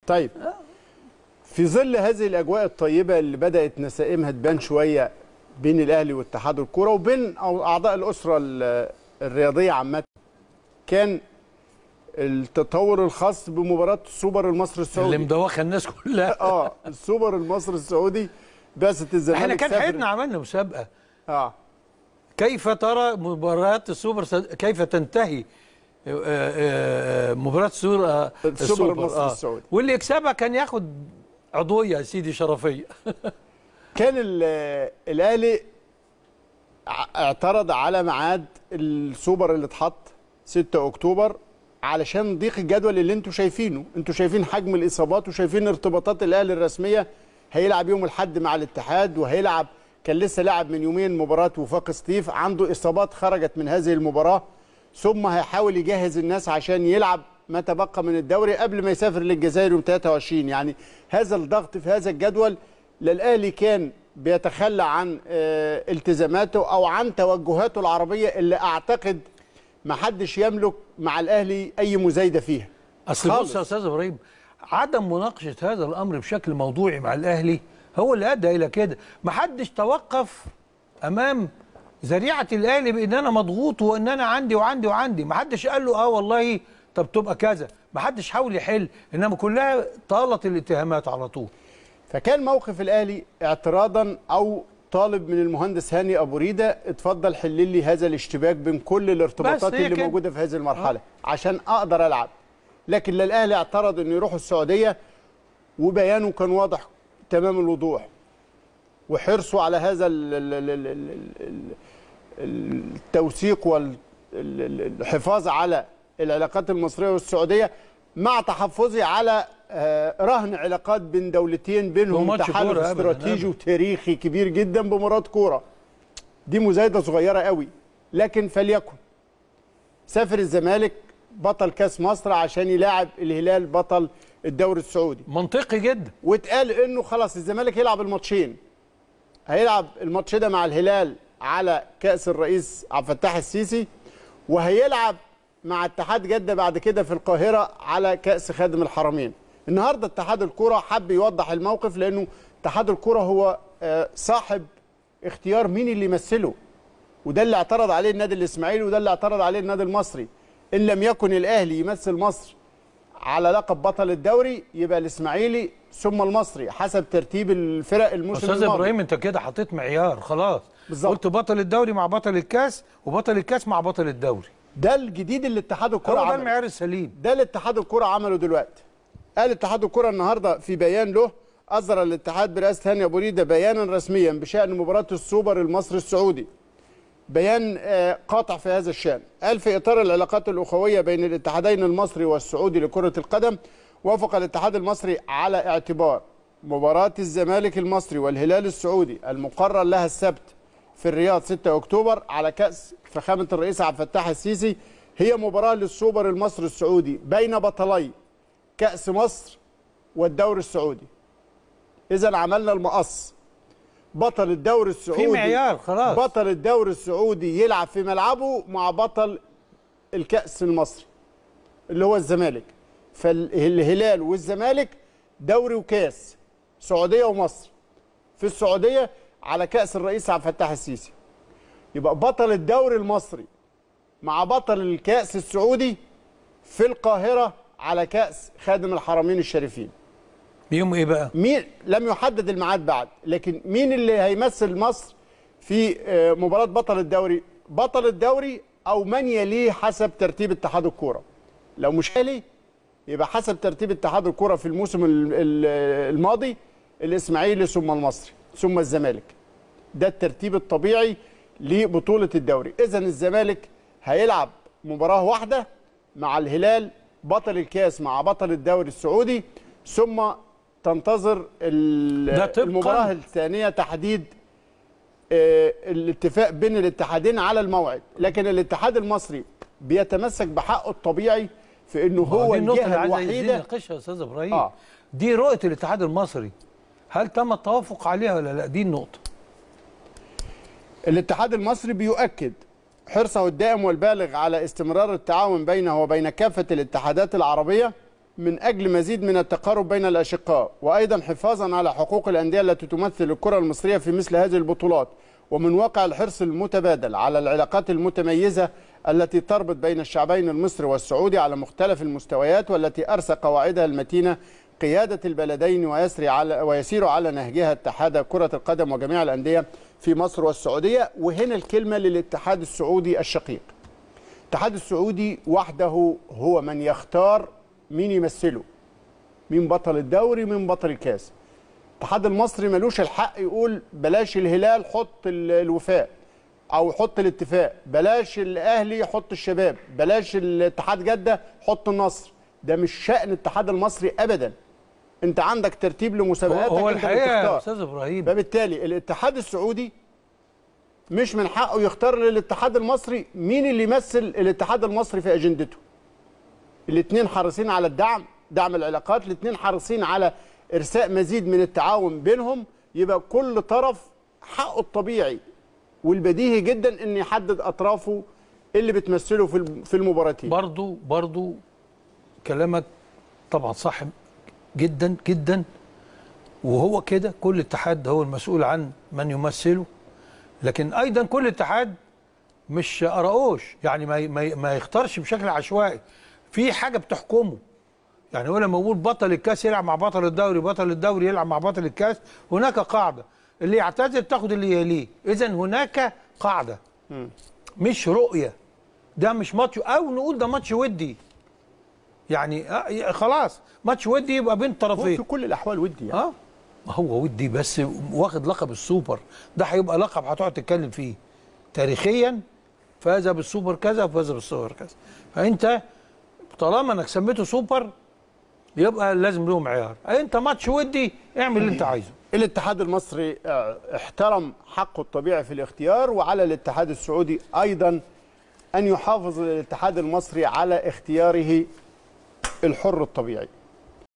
طيب في ظل هذه الاجواء الطيبه اللي بدات نسائمها تبان شويه بين الاهلي واتحاد الكوره وبين أو اعضاء الاسره ال- الرياضيه عامه كان التطور الخاص بمباراه السوبر المصري اللي السعودي مدوخه الناس كلها اه السوبر المصري السعودي بعثه الزمالك احنا كان سافرت- حياتنا عملنا مسابقه اه كيف ترى مباراة السوبر س- كيف تنتهي آه، آه، مباراة السوبر آه، السوبر المصري السعودي. واللي يكسبها كان ياخد عضوية يا سيدي شرفية كان ال- الاهلي ع- اعترض على ميعاد السوبر اللي اتحط 6 اكتوبر علشان ضيق الجدول اللي انتوا شايفينه انتوا شايفين حجم الاصابات وشايفين ارتباطات الاهلي الرسميه هيلعب يوم الاحد مع الاتحاد وهيلعب كان لسه لعب من يومين مباراه وفاق سطيف عنده اصابات خرجت من هذه المباراه ثم هيحاول يجهز الناس عشان يلعب ما تبقى من الدوري قبل ما يسافر للجزائر يوم 23 يعني هذا الضغط في هذا الجدول لا الاهلي كان بيتخلى عن آه، التزاماته او عن توجهاته العربيه اللي اعتقد ما حدش يملك مع الاهلي اي مزايده فيها اصل خالص. بص يا استاذ ابراهيم عدم مناقشة هذا الامر بشكل موضوعي مع الاهلي هو اللي ادى الى كده ما حدش توقف امام ذريعة الاهلي بان انا مضغوط وان انا عندي وعندي وعندي ما حدش قال له اه والله طب تبقى كذا ما حدش حاول يحل انما كلها طالت الاتهامات على طول فكان موقف الاهلي اعتراضا او طالب من المهندس هاني ابو ريده اتفضل حل لي هذا الاشتباك بين كل الارتباطات بس هي اللي كده. موجوده في هذه المرحله عشان اقدر العب لكن لا الاهلي اعترض انه يروحوا السعوديه وبيانه كان واضح تمام الوضوح وحرصوا على هذا ال- ال- ال- ال- ال- ال- التوثيق والحفاظ على العلاقات المصريه والسعوديه مع تحفظي على آه، رهن علاقات بين دولتين بينهم وماتش تحالف كورة أبداً، استراتيجي أبداً. وتاريخي كبير جدا بمباراه كوره دي مزايده صغيره قوي لكن فليكن سافر الزمالك بطل كاس مصر عشان يلاعب الهلال بطل الدوري السعودي منطقي جدا واتقال انه خلاص الزمالك يلعب الماتشين هيلعب الماتش ده مع الهلال على كاس الرئيس عبد الفتاح السيسي وهيلعب مع اتحاد جده بعد كده في القاهره على كاس خادم الحرمين النهارده اتحاد الكره حب يوضح الموقف لانه اتحاد الكره هو آه، صاحب اختيار مين اللي يمثله وده اللي اعترض عليه النادي الاسماعيلي وده اللي اعترض عليه النادي المصري ان لم يكن الاهلي يمثل مصر على لقب بطل الدوري يبقى الاسماعيلي ثم المصري حسب ترتيب الفرق الموسم استاذ الماضي ابراهيم انت كده حطيت معيار خلاص بالظبط. قلت بطل الدوري مع بطل الكاس وبطل الكاس مع بطل الدوري ده الجديد اللي اتحاد الكره هو ده عمله المعيار السليم ده اللي اتحاد الكره عمله دلوقتي قال اتحاد الكره النهارده في بيان له اصدر الاتحاد برئاسه هاني ابو ريده بيانا رسميا بشان مباراه السوبر المصري السعودي بيان آه، قاطع في هذا الشان قال في اطار العلاقات الاخويه بين الاتحادين المصري والسعودي لكره القدم وافق الاتحاد المصري على اعتبار مباراه الزمالك المصري والهلال السعودي المقرر لها السبت في الرياض 6 اكتوبر على كاس فخامه الرئيس عبد الفتاح السيسي هي مباراه للسوبر المصري السعودي بين بطلي كاس مصر والدوري السعودي اذا عملنا المقص بطل الدوري السعودي في معيار خلاص بطل الدوري السعودي يلعب في ملعبه مع بطل الكأس المصري اللي هو الزمالك فالهلال والزمالك دوري وكاس سعودية ومصر في السعودية على كأس الرئيس عبد الفتاح السيسي يبقى بطل الدوري المصري مع بطل الكأس السعودي في القاهرة على كأس خادم الحرمين الشريفين يوم ايه بقى مين لم يحدد الميعاد بعد لكن مين اللي هيمثل مصر في آه، مباراة بطل الدوري بطل الدوري او من يليه حسب ترتيب اتحاد الكوره لو مش يلي يبقى حسب ترتيب اتحاد الكوره في الموسم ال- ال- الماضي الاسماعيلي ثم المصري ثم الزمالك ده الترتيب الطبيعي لبطولة الدوري إذا الزمالك هيلعب مباراة واحدة مع الهلال بطل الكاس مع بطل الدوري السعودي ثم تنتظر ال- ده طبقاً. المباراة الثانية تحديد آه، الاتفاق بين الاتحادين على الموعد لكن الاتحاد المصري بيتمسك بحقه الطبيعي في انه هو دي النقطة اللي الجهة عايز عايزين الوحيدة نناقشها يا استاذ ابراهيم آه. دي رؤية الاتحاد المصري هل تم التوافق عليها ولا لا دي النقطة الاتحاد المصري بيؤكد حرصه الدائم والبالغ على استمرار التعاون بينه وبين كافة الاتحادات العربية من أجل مزيد من التقارب بين الأشقاء وأيضا حفاظا على حقوق الأندية التي تمثل الكرة المصرية في مثل هذه البطولات ومن واقع الحرص المتبادل على العلاقات المتميزة التي تربط بين الشعبين المصري والسعودي على مختلف المستويات والتي أرسى قواعدها المتينة قيادة البلدين ويسري على ويسير على نهجها اتحاد كرة القدم وجميع الأندية في مصر والسعودية وهنا الكلمة للاتحاد السعودي الشقيق الاتحاد السعودي وحده هو من يختار مين يمثله مين بطل الدوري مين بطل الكاس الاتحاد المصري ملوش الحق يقول بلاش الهلال حط ال- الوفاء او حط الاتفاق بلاش الاهلي حط الشباب بلاش الاتحاد جده حط النصر ده مش شأن الاتحاد المصري ابدا انت عندك ترتيب هو, لمسابقاتك هو انت الحقيقه يا بتختار. استاذ ابراهيم فبالتالي الاتحاد السعودي مش من حقه يختار للاتحاد المصري مين اللي يمثل الاتحاد المصري في اجندته الاثنين حريصين على الدعم دعم العلاقات الاثنين حريصين على ارساء مزيد من التعاون بينهم يبقى كل طرف حقه الطبيعي والبديهي جدا ان يحدد اطرافه اللي بتمثله في الم- في المباراتين برضو برضو كلامك طبعا صح جدا جدا وهو كده كل اتحاد هو المسؤول عن من يمثله لكن ايضا كل اتحاد مش قراقوش يعني ما ما ما يختارش بشكل عشوائي في حاجه بتحكمه يعني هو لما بقول بطل الكاس يلعب مع بطل الدوري بطل الدوري يلعب مع بطل الكاس هناك قاعده اللي يعتذر تاخد اللي يليه اذا هناك قاعده مش رؤيه ده مش ماتش او نقول ده ماتش ودي يعني آه، خلاص ماتش ودي يبقى بين هو في طرفين كل الاحوال ودي يعني. اه ما هو ودي بس واخد لقب السوبر ده هيبقى لقب هتقعد تتكلم فيه تاريخيا فاز بالسوبر كذا وفاز بالسوبر كذا فانت طالما انك سميته سوبر يبقى لازم له معيار انت ماتش ودي اعمل اللي انت عايزه الاتحاد المصري اه، احترم حقه الطبيعي في الاختيار وعلى الاتحاد السعودي ايضا ان يحافظ الاتحاد المصري على اختياره الحر الطبيعي